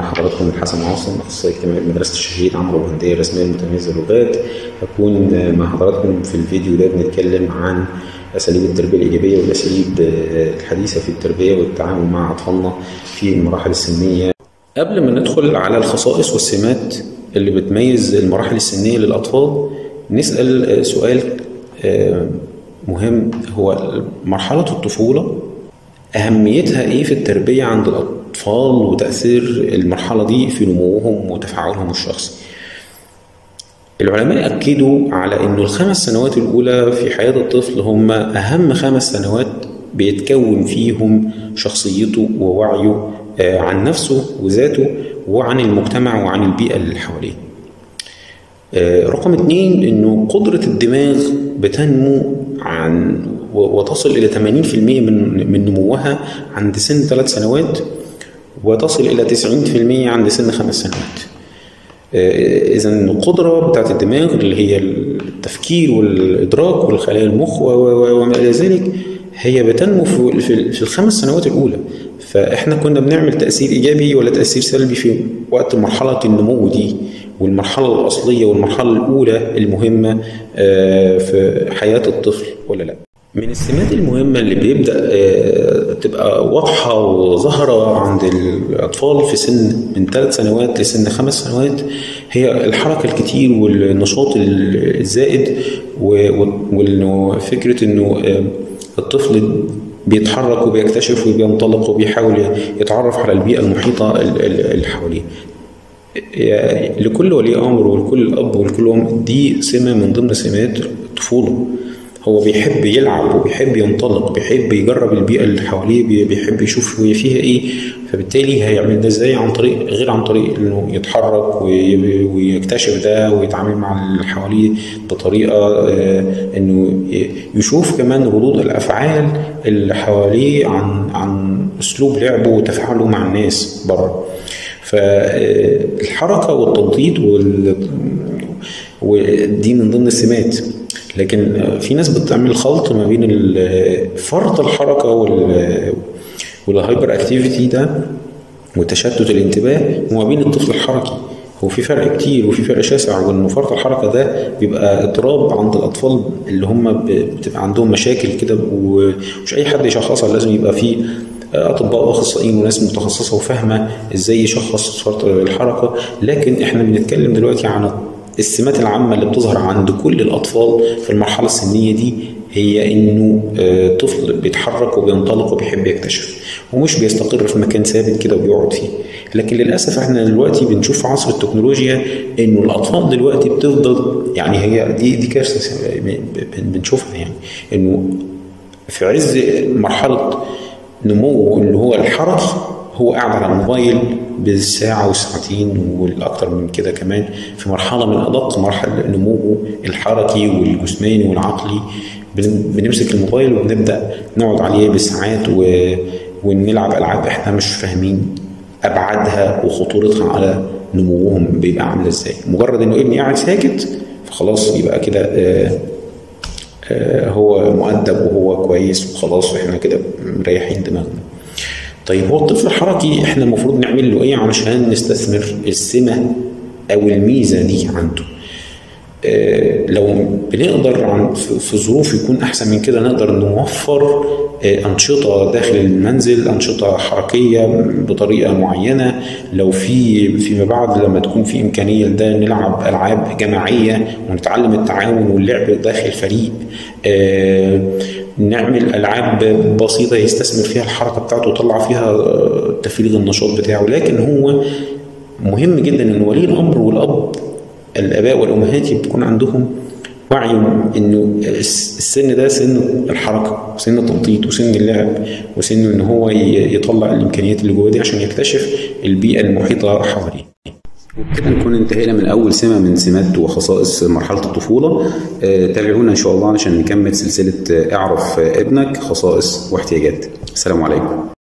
حضراتكم الحسن عاصم اخصائي اجتماعي بمدرسه الشهيد عمرو ابو هنديه الرسميه المتميزه للغات هكون مع حضراتكم في الفيديو ده بنتكلم عن اساليب التربيه الايجابيه والاساليب الحديثه في التربيه والتعامل مع اطفالنا في المراحل السنيه قبل ما ندخل على الخصائص والسمات اللي بتميز المراحل السنيه للاطفال نسال سؤال مهم هو مرحله الطفوله اهميتها ايه في التربيه عند الاطفال وتاثير المرحله دي في نموهم وتفاعلهم الشخصي العلماء اكدوا على انه الخمس سنوات الاولى في حياه الطفل هم اهم خمس سنوات بيتكون فيهم شخصيته ووعيه عن نفسه وذاته وعن المجتمع وعن البيئه اللي حواليه رقم اتنين انه قدرة الدماغ بتنمو عن وتصل الى 80% من من نموها عند سن ثلاث سنوات وتصل الى 90% عند سن خمس سنوات. اذا القدره بتاعت الدماغ اللي هي التفكير والادراك والخلايا المخ وما الى ذلك هي بتنمو في في الخمس سنوات الاولى فاحنا كنا بنعمل تاثير ايجابي ولا تاثير سلبي في وقت مرحله النمو دي والمرحله الاصليه والمرحله الاولى المهمه في حياه الطفل ولا لا من السمات المهمة اللي بيبدأ تبقى واضحة وظاهرة عند الأطفال في سن من ثلاث سنوات لسن خمس سنوات هي الحركة الكتير والنشاط الزائد وفكرة إنه الطفل بيتحرك وبيكتشف وبينطلق وبيحاول يتعرف على البيئة المحيطة اللي حواليه لكل ولي أمر ولكل أب ولكل أم دي سمة من ضمن سمات الطفولة هو بيحب يلعب وبيحب ينطلق بيحب يجرب البيئة اللي حواليه بيحب يشوف هي فيها ايه فبالتالي هيعمل ده ازاي عن طريق غير عن طريق انه يتحرك ويكتشف ده ويتعامل مع اللي حواليه بطريقة انه يشوف كمان ردود الافعال اللي حواليه عن عن اسلوب لعبه وتفاعله مع الناس بره فالحركة والتنطيط وال... ودي من ضمن السمات لكن في ناس بتعمل خلط ما بين فرط الحركه وال والهايبر اكتيفيتي ده وتشتت الانتباه وما بين الطفل الحركي هو في فرق كتير وفي فرق شاسع وانه فرط الحركه ده بيبقى اضطراب عند الاطفال اللي هم بتبقى عندهم مشاكل كده ومش اي حد يشخصها لازم يبقى في اطباء واخصائيين وناس متخصصه وفاهمه ازاي يشخص فرط الحركه لكن احنا بنتكلم دلوقتي عن السمات العامة اللي بتظهر عند كل الأطفال في المرحلة السنية دي هي إنه طفل بيتحرك وبينطلق وبيحب يكتشف ومش بيستقر في مكان ثابت كده وبيقعد فيه لكن للأسف احنا دلوقتي بنشوف في عصر التكنولوجيا إنه الأطفال دلوقتي بتفضل يعني هي دي دي كارثة بنشوفها يعني إنه في عز مرحلة نمو اللي هو الحركي هو قاعد على الموبايل بالساعة والساعتين والأكثر من كده كمان في مرحلة من أدق مراحل نموه الحركي والجسماني والعقلي بنمسك الموبايل وبنبدأ نقعد عليه بالساعات و... ونلعب ألعاب إحنا مش فاهمين أبعادها وخطورتها على نموهم بيبقى عاملة إزاي مجرد إنه ابني قاعد ساكت فخلاص يبقى كده آه آه هو مؤدب وهو كويس وخلاص واحنا كده مريحين دماغنا طيب هو الطفل الحركي احنا المفروض نعمل له ايه علشان نستثمر السمه او الميزه دي عنده اه لو بنقدر عن في ظروف يكون احسن من كده نقدر نوفر اه انشطه داخل المنزل انشطه حركيه بطريقه معينه لو في فيما بعد لما تكون في امكانيه لده نلعب العاب جماعيه ونتعلم التعاون واللعب داخل فريق اه نعمل العاب بسيطه يستثمر فيها الحركه بتاعته ويطلع فيها تفريغ النشاط بتاعه لكن هو مهم جدا ان ولي الامر والاب الاباء والامهات يكون عندهم وعي انه السن ده سن الحركه وسن التنطيط وسن اللعب وسن ان هو يطلع الامكانيات اللي جواه دي عشان يكتشف البيئه المحيطه حواليه وبكده نكون انتهينا من اول سمه من سمات وخصائص مرحله الطفوله آه تابعونا ان شاء الله علشان نكمل سلسله اعرف ابنك خصائص واحتياجات السلام عليكم